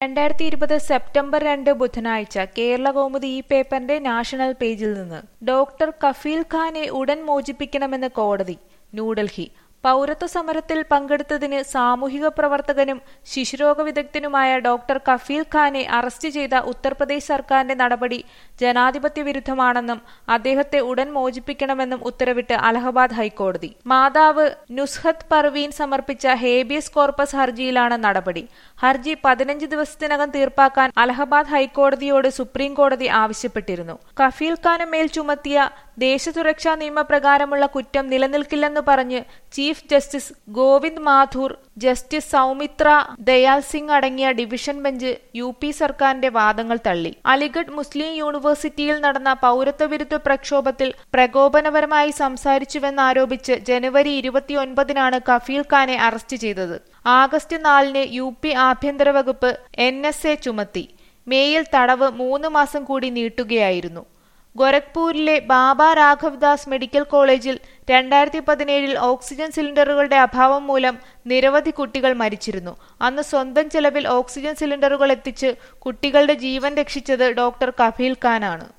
രണ്ടായിരത്തി ഇരുപത് സെപ്റ്റംബർ രണ്ട് ബുധനാഴ്ച കേരള കൗമുദി ഈ പേപ്പറിന്റെ നാഷണൽ പേജിൽ നിന്ന് ഡോക്ടർ കഫീൽ ഖാനെ ഉടൻ മോചിപ്പിക്കണമെന്ന് കോടതി ന്യൂഡൽഹി പൗരത്വ സമരത്തിൽ പങ്കെടുത്തതിന് സാമൂഹിക പ്രവർത്തകനും ശിശുരോഗ വിദഗ്ധനുമായ ഡോക്ടർ കഫീൽ ഖാനെ അറസ്റ്റ് ചെയ്ത ഉത്തർപ്രദേശ് സർക്കാരിന്റെ നടപടി ജനാധിപത്യ വിരുദ്ധമാണെന്നും അദ്ദേഹത്തെ ഉടൻ മോചിപ്പിക്കണമെന്നും ഉത്തരവിട്ട് അലഹബാദ് ഹൈക്കോടതി മാതാവ് നുസ്ഹത്ത് പർവീൻ സമർപ്പിച്ച ഹേബിയസ് കോർപ്പസ് ഹർജിയിലാണ് നടപടി ഹർജി പതിനഞ്ച് ദിവസത്തിനകം തീർപ്പാക്കാൻ അലഹബാദ് ഹൈക്കോടതിയോട് സുപ്രീം കോടതി ആവശ്യപ്പെട്ടിരുന്നു കഫീൽ ഖാന് മേൽ ചുമത്തിയ ദേശസുരക്ഷാ നിയമപ്രകാരമുള്ള കുറ്റം നിലനിൽക്കില്ലെന്ന് പറഞ്ഞ് chief justice Govind Mathur justice Soumitra Dayal Singh അടങ്ങിയ ഡിവിഷൻ ബെഞ്ച് യു പി സർക്കാരിന്റെ വാദങ്ങൾ തള്ളി അലിഗഡ് മുസ്ലിം യൂണിവേഴ്സിറ്റിയിൽ നടന്ന പൗരത്വ വിരുദ്ധ പ്രക്ഷോഭത്തിൽ പ്രകോപനപരമായി സംസാരിച്ചുവെന്നാരോപിച്ച് ജനുവരി ഇരുപത്തിയൊൻപതിനാണ് കഫീൽ ഖാനെ അറസ്റ്റ് ചെയ്തത് ആഗസ്റ്റ് നാലിന് യു പി ആഭ്യന്തര വകുപ്പ് എൻ എസ് എ ചുമത്തി മേയിൽ തടവ് മൂന്ന് മാസം കൂടി നീട്ടുകയായിരുന്നു ഗോരഖ്പൂരിലെ ബാബ രാഘവ് ദാസ് മെഡിക്കൽ കോളേജിൽ രണ്ടായിരത്തി പതിനേഴിൽ ഓക്സിജൻ സിലിണ്ടറുകളുടെ അഭാവം മൂലം നിരവധി കുട്ടികൾ മരിച്ചിരുന്നു അന്ന് സ്വന്തം ചെലവിൽ ഓക്സിജൻ സിലിണ്ടറുകൾ എത്തിച്ച് കുട്ടികളുടെ ജീവൻ രക്ഷിച്ചത് ഡോക്ടർ കഫീൽ ഖാനാണ്